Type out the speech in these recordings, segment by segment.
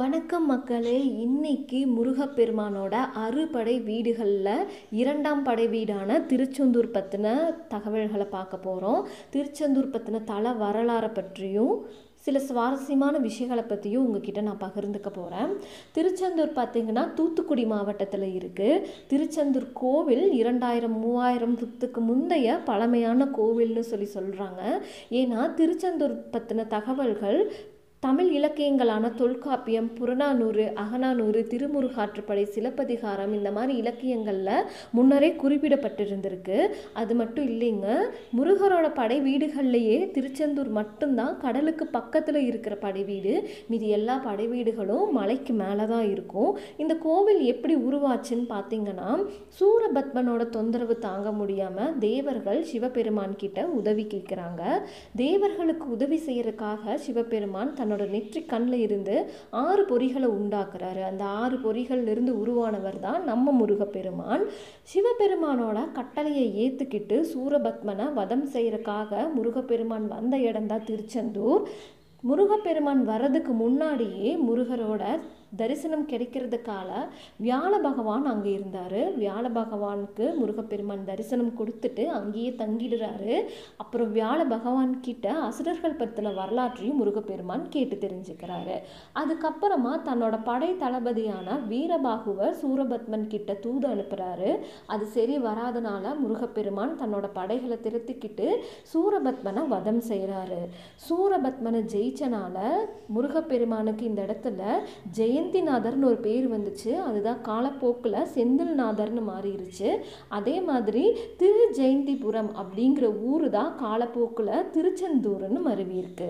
வணக்கம் மக்களே இன்னைக்கு முருகப்பெருமானோட அறுபடை வீடுகளில் இரண்டாம் படை வீடான திருச்செந்தூர் பற்றின தகவல்களை பார்க்க போகிறோம் திருச்செந்தூர் பற்றின தல வரலாறை பற்றியும் சில சுவாரஸ்யமான விஷயங்களை பற்றியும் உங்ககிட்ட நான் பகிர்ந்துக்க போகிறேன் திருச்செந்தூர் பார்த்திங்கன்னா தூத்துக்குடி மாவட்டத்தில் இருக்குது திருச்செந்தூர் கோவில் இரண்டாயிரம் மூவாயிரத்துக்கு முந்தைய பழமையான கோவில்னு சொல்லி சொல்கிறாங்க ஏன்னா திருச்செந்தூர் பற்றின தகவல்கள் தமிழ் இலக்கியங்களான தொல்காப்பியம் புறநானூறு அகநானூறு திருமுருகாற்றுப்படை சிலப்பதிகாரம் இந்த மாதிரி இலக்கியங்களில் முன்னரே குறிப்பிடப்பட்டிருந்திருக்கு அது மட்டும் இல்லைங்க முருகரோட படை வீடுகள்லையே திருச்செந்தூர் மட்டும்தான் கடலுக்கு பக்கத்தில் இருக்கிற படை வீடு மீதி எல்லா படை வீடுகளும் மலைக்கு மேலே தான் இருக்கும் இந்த கோவில் எப்படி உருவாச்சுன்னு பார்த்தீங்கன்னா சூரபத்மனோட தொந்தரவு தாங்க முடியாமல் தேவர்கள் சிவபெருமான் கிட்ட உதவி கேட்குறாங்க தேவர்களுக்கு உதவி செய்யறதுக்காக சிவபெருமான் தன்னோட நெற்றி கண்ணில் இருந்து ஆறு பொறிகளை உண்டாக்குறாரு அந்த ஆறு பொறிகள்ல இருந்து உருவானவர் தான் நம்ம முருகப்பெருமான் சிவபெருமானோட கட்டளையை ஏற்றுக்கிட்டு சூரபத்மனை வதம் செய்யறதுக்காக முருகப்பெருமான் வந்த இடம்தான் திருச்செந்தூர் முருகப்பெருமான் வர்றதுக்கு முன்னாடியே முருகரோட தரிசனம் கிடைக்கிறதுக்கால வியாழ பகவான் அங்கே இருந்தார் வியாழ பகவானுக்கு முருகப்பெருமான் தரிசனம் கொடுத்துட்டு அங்கேயே தங்கிடுறாரு அப்புறம் வியாழ பகவான் கிட்ட அசுரர்கள் பற்றின வரலாற்றையும் முருகப்பெருமான் கேட்டு தெரிஞ்சுக்கிறாரு அதுக்கப்புறமா தன்னோட படை தளபதியான வீரபாகுவை சூரபத்மன் கிட்ட தூது அனுப்புகிறாரு அது சரி வராதனால முருகப்பெருமான் தன்னோட படைகளை திருத்திக்கிட்டு சூரபத்மனை வதம் செய்கிறாரு சூரபத்மனை ஜெயிச்சனால முருகப்பெருமானுக்கு இந்த இடத்துல ஜெயந்திநாதர்னு ஒரு பேர் வந்துச்சு அதுதான் காலப்போக்கில் செந்தில்நாதர்னு மாறிடுச்சு அதே மாதிரி திரு ஜெயந்திபுரம் அப்படிங்கிற ஊர் தான் காலப்போக்கில் திருச்செந்தூர்னு மருவியிருக்கு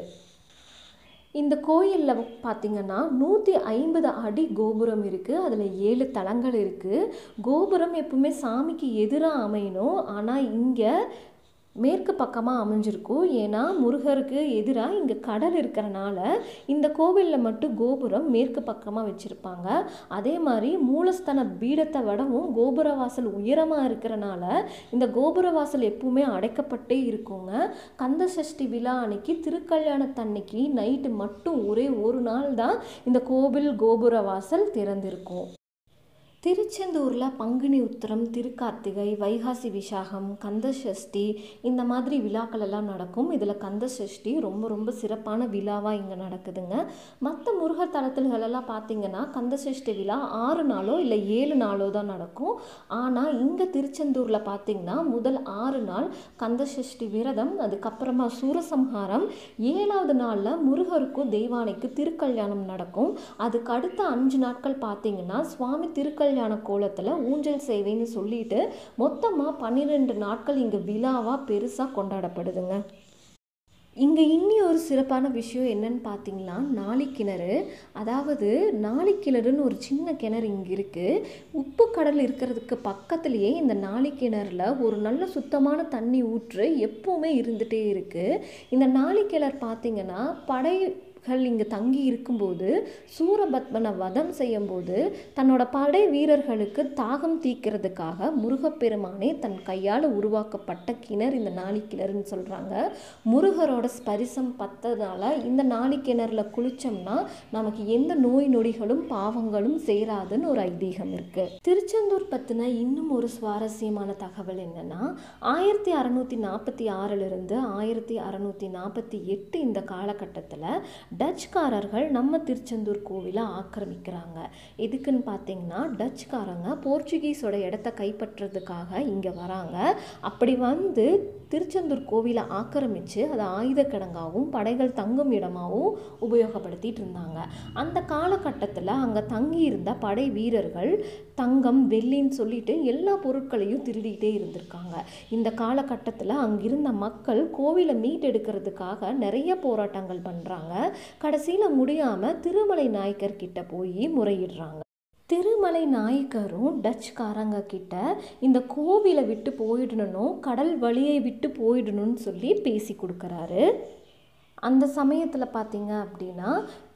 இந்த கோயிலில் பார்த்திங்கன்னா நூற்றி ஐம்பது அடி கோபுரம் இருக்குது அதில் ஏழு தலங்கள் இருக்குது கோபுரம் எப்பவுமே சாமிக்கு எதிராக அமையணும் ஆனால் இங்கே மேற்கு பக்கமாக அமைஞ்சிருக்கும் ஏன்னா முருகருக்கு எதிராக இங்கே கடல் இருக்கிறனால இந்த கோவிலில் மட்டும் கோபுரம் மேற்கு பக்கமாக வச்சுருப்பாங்க அதே மாதிரி மூலஸ்தான பீடத்தை விடவும் கோபுர வாசல் உயரமாக இருக்கிறனால இந்த கோபுர வாசல் எப்பவுமே அடைக்கப்பட்டே இருக்குங்க கந்த சஷ்டி விழா அன்னைக்கு திருக்கல்யாணத்தன்னைக்கு நைட்டு மட்டும் ஒரே ஒரு நாள் தான் இந்த கோவில் கோபுர வாசல் திறந்திருக்கும் திருச்செந்தூரில் பங்குனி உத்திரம் திருக்கார்த்திகை வைகாசி விசாகம் கந்த சஷ்டி இந்த மாதிரி விழாக்கள் எல்லாம் நடக்கும் இதில் கந்த சஷ்டி ரொம்ப ரொம்ப சிறப்பான விழாவாக இங்கே நடக்குதுங்க மற்ற முருகர் தலத்துலகளெல்லாம் பார்த்தீங்கன்னா கந்த சஷ்டி விழா ஆறு நாளோ இல்லை ஏழு நாளோ தான் நடக்கும் ஆனால் இங்கே திருச்செந்தூரில் பார்த்தீங்கன்னா முதல் ஆறு நாள் கந்த சஷ்டி விரதம் அதுக்கப்புறமா சூரசம்ஹாரம் ஏழாவது நாளில் முருகருக்கும் தெய்வானைக்கு திருக்கல்யாணம் நடக்கும் அதுக்கு அடுத்த அஞ்சு நாட்கள் பார்த்தீங்கன்னா சுவாமி திருக்கல் கல்யாண கோலத்தில் ஊஞ்சல் சேவைன்னு சொல்லிட்டு மொத்தமாக பன்னிரெண்டு நாட்கள் இங்கே விழாவாக பெருசாக கொண்டாடப்படுதுங்க இங்கே இன்னி ஒரு சிறப்பான விஷயம் என்னன்னு பார்த்தீங்கன்னா நாளிக்கிணறு அதாவது நாளிக்கிணறுன்னு ஒரு சின்ன கிணறு இங்கே இருக்குது உப்பு கடல் இருக்கிறதுக்கு பக்கத்துலேயே இந்த நாளிக்கிணறுல ஒரு நல்ல சுத்தமான தண்ணி ஊற்று எப்பவுமே இருந்துகிட்டே இருக்குது இந்த நாளிக்கிணறு பார்த்தீங்கன்னா படை கள் இங்கே தங்கி இருக்கும்போது சூரபத்மனை வதம் செய்யும்போது தன்னோட படை வீரர்களுக்கு தாகம் தீக்கிறதுக்காக முருகப்பெருமானே தன் கையால் உருவாக்கப்பட்ட கிணறு இந்த நாளிக்கிணறுன்னு சொல்கிறாங்க முருகரோட ஸ்பரிசம் பத்ததால் இந்த நாளிக்கிணறுல குளித்தோம்னா நமக்கு எந்த நோய் நொடிகளும் பாவங்களும் சேராதுன்னு ஒரு ஐதீகம் இருக்குது திருச்செந்தூர் பற்றின இன்னும் ஒரு சுவாரஸ்யமான தகவல் என்னென்னா ஆயிரத்தி அறநூற்றி நாற்பத்தி ஆறிலிருந்து ஆயிரத்தி அறநூற்றி நாற்பத்தி எட்டு இந்த காலகட்டத்தில் டச்சுக்காரர்கள் நம்ம திருச்செந்தூர் கோவிலை ஆக்கிரமிக்கிறாங்க எதுக்குன்னு பார்த்தீங்கன்னா டச்சுக்காரங்க போர்ச்சுகீஸோட இடத்த கைப்பற்றுறதுக்காக இங்கே வராங்க அப்படி வந்து திருச்செந்தூர் கோவிலை ஆக்கிரமித்து அதை ஆயுத கிடங்காகவும் படைகள் தங்கும் இடமாகவும் உபயோகப்படுத்திட்டு இருந்தாங்க அந்த காலகட்டத்தில் அங்கே தங்கியிருந்த படை வீரர்கள் தங்கம் வெள்ளின்னு சொல்லிட்டு எல்லா பொருட்களையும் திருடிட்டே இருந்திருக்காங்க இந்த காலகட்டத்தில் அங்கிருந்த மக்கள் கோவிலை மீட்டெடுக்கிறதுக்காக நிறைய போராட்டங்கள் பண்ணுறாங்க கடைசியில் முடியாமல் திருமலை நாயக்கர் கிட்ட போய் முறையிடுறாங்க திருமலை நாயக்கரும் டச்சுக்காரங்க கிட்ட இந்த கோவிலை விட்டு போயிடணும் கடல் வழியை விட்டு போயிடணும்னு சொல்லி பேசி கொடுக்குறாரு அந்த சமயத்தில் பார்த்தீங்க அப்படின்னா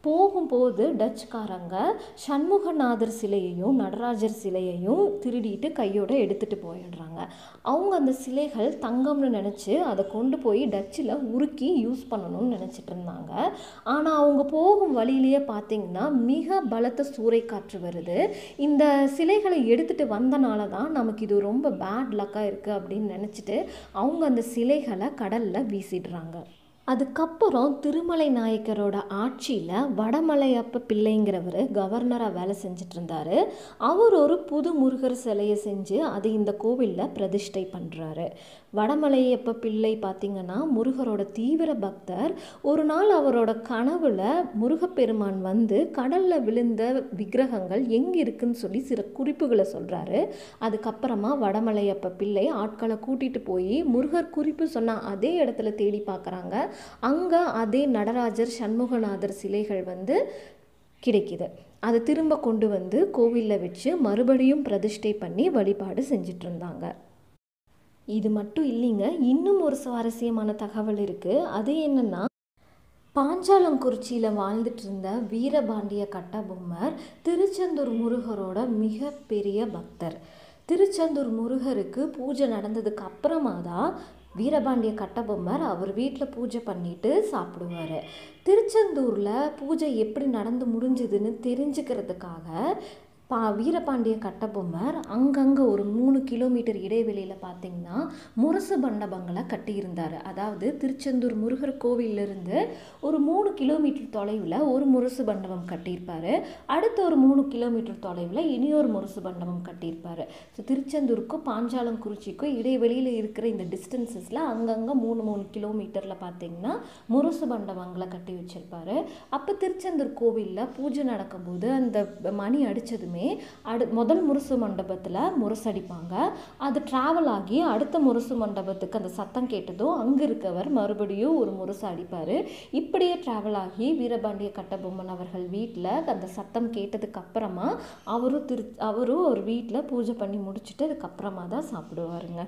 போகும்போது டச்சுக்காரங்க சண்முகநாதர் சிலையையும் நடராஜர் சிலையையும் திருடிட்டு கையோட எடுத்துகிட்டு போயிடுறாங்க அவங்க அந்த சிலைகள் தங்கம்னு நினச்சி அதை கொண்டு போய் டச்சில் உருக்கி யூஸ் பண்ணணும்னு நினச்சிட்டு இருந்தாங்க ஆனால் அவங்க போகும் வழியிலேயே பார்த்தீங்கன்னா மிக பலத்த சூறைக்காற்று வருது இந்த சிலைகளை எடுத்துகிட்டு வந்தனால தான் நமக்கு இது ரொம்ப பேட் லக்காக இருக்குது அப்படின்னு நினச்சிட்டு அவங்க அந்த சிலைகளை கடலில் வீசிடுறாங்க அதுக்கப்புறம் திருமலை நாயக்கரோட ஆட்சியில் வடமலையப்ப பிள்ளைங்கிறவர் கவர்னராக வேலை செஞ்சுட்டு இருந்தார் அவர் ஒரு புது முருகர் சிலையை செஞ்சு அதை இந்த கோவிலில் பிரதிஷ்டை பண்ணுறாரு வடமலையப்ப பிள்ளை பார்த்திங்கன்னா முருகரோட தீவிர பக்தர் ஒரு நாள் அவரோட கனவுல முருகப்பெருமான் வந்து கடலில் விழுந்த விக்கிரகங்கள் எங்கே இருக்குன்னு சொல்லி சில குறிப்புகளை சொல்கிறாரு அதுக்கப்புறமா வடமலையப்ப பிள்ளை ஆட்களை கூட்டிகிட்டு போய் முருகர் குறிப்பு சொன்ன அதே இடத்துல தேடி பார்க்குறாங்க அங்கே அதே நடராஜர் சண்முகநாதர் சிலைகள் வந்து கிடைக்குது அதை திரும்ப கொண்டு வந்து கோவிலில் வச்சு மறுபடியும் பிரதிஷ்டை பண்ணி வழிபாடு செஞ்சிட்டு இருந்தாங்க இது மட்டும் இல்லைங்க இன்னும் ஒரு சுவாரஸ்யமான தகவல் இருக்குது அது என்னென்னா பாஞ்சாலங்குறிச்சியில் வாழ்ந்துட்டு இருந்த வீரபாண்டிய கட்டபொம்மர் திருச்செந்தூர் முருகரோட மிகப்பெரிய பக்தர் திருச்செந்தூர் முருகருக்கு பூஜை நடந்ததுக்கு அப்புறமா தான் வீரபாண்டிய கட்டபொம்மர் அவர் வீட்டில் பூஜை பண்ணிட்டு சாப்பிடுவார் திருச்செந்தூரில் பூஜை எப்படி நடந்து முடிஞ்சுதுன்னு தெரிஞ்சுக்கிறதுக்காக பா வீரபாண்டிய கட்டபொம்மர் அங்கங்கே ஒரு மூணு கிலோமீட்டர் இடைவெளியில் பார்த்தீங்கன்னா முரசு மண்டபங்களை கட்டியிருந்தார் அதாவது திருச்செந்தூர் முருகர் கோவிலிருந்து ஒரு மூணு கிலோமீட்டர் தொலைவில் ஒரு முரசு மண்டபம் கட்டியிருப்பார் அடுத்த ஒரு மூணு கிலோமீட்டர் தொலைவில் இனியொரு முரசு மண்டபம் கட்டியிருப்பார் ஸோ திருச்செந்தூருக்கும் பாஞ்சாலங்குறிச்சிக்கும் இடைவெளியில் இருக்கிற இந்த டிஸ்டன்சஸில் அங்கங்கே மூணு மூணு கிலோமீட்டரில் பார்த்தீங்கன்னா முரசு மண்டபங்களை கட்டி வச்சுருப்பாரு அப்போ திருச்செந்தூர் கோவிலில் பூஜை நடக்கும்போது அந்த மணி அடித்ததுமே அடு முதல் முரசு மண்டபத்தில் முரசடிப்பாங்க அது ட்ராவல் ஆகி அடுத்த முரசு மண்டபத்துக்கு அந்த சத்தம் கேட்டதும் அங்கே இருக்கவர் மறுபடியும் ஒரு முரசு அடிப்பார் இப்படியே ட்ராவல் ஆகி வீரபாண்டிய கட்டபொம்மன் அவர்கள் வீட்டில் அந்த சத்தம் கேட்டதுக்கு அப்புறமா அவரும் திரு அவரும் ஒரு வீட்டில் பூஜை பண்ணி முடிச்சுட்டு அதுக்கப்புறமா தான் சாப்பிடுவாருங்க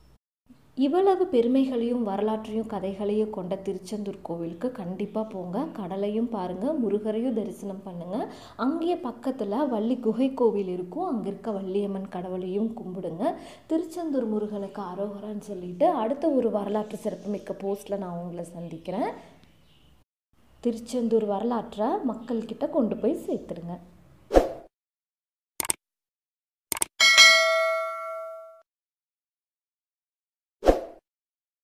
இவ்வளவு பெருமைகளையும் வரலாற்றையும் கதைகளையும் கொண்ட திருச்செந்தூர் கோவிலுக்கு கண்டிப்பாக போங்க கடலையும் பாருங்கள் முருகரையும் தரிசனம் பண்ணுங்கள் அங்கேயே பக்கத்தில் வள்ளி குகை கோவில் இருக்கும் அங்கே இருக்க வள்ளியம்மன் கடவுளையும் கும்பிடுங்க திருச்செந்தூர் முருகனுக்கு அரோகரான்னு சொல்லிட்டு அடுத்த ஒரு வரலாற்று சிறப்புமிக்க போஸ்ட்டில் நான் உங்களை சந்திக்கிறேன் திருச்செந்தூர் வரலாற்றை மக்கள்கிட்ட கொண்டு போய் சேர்த்துருங்க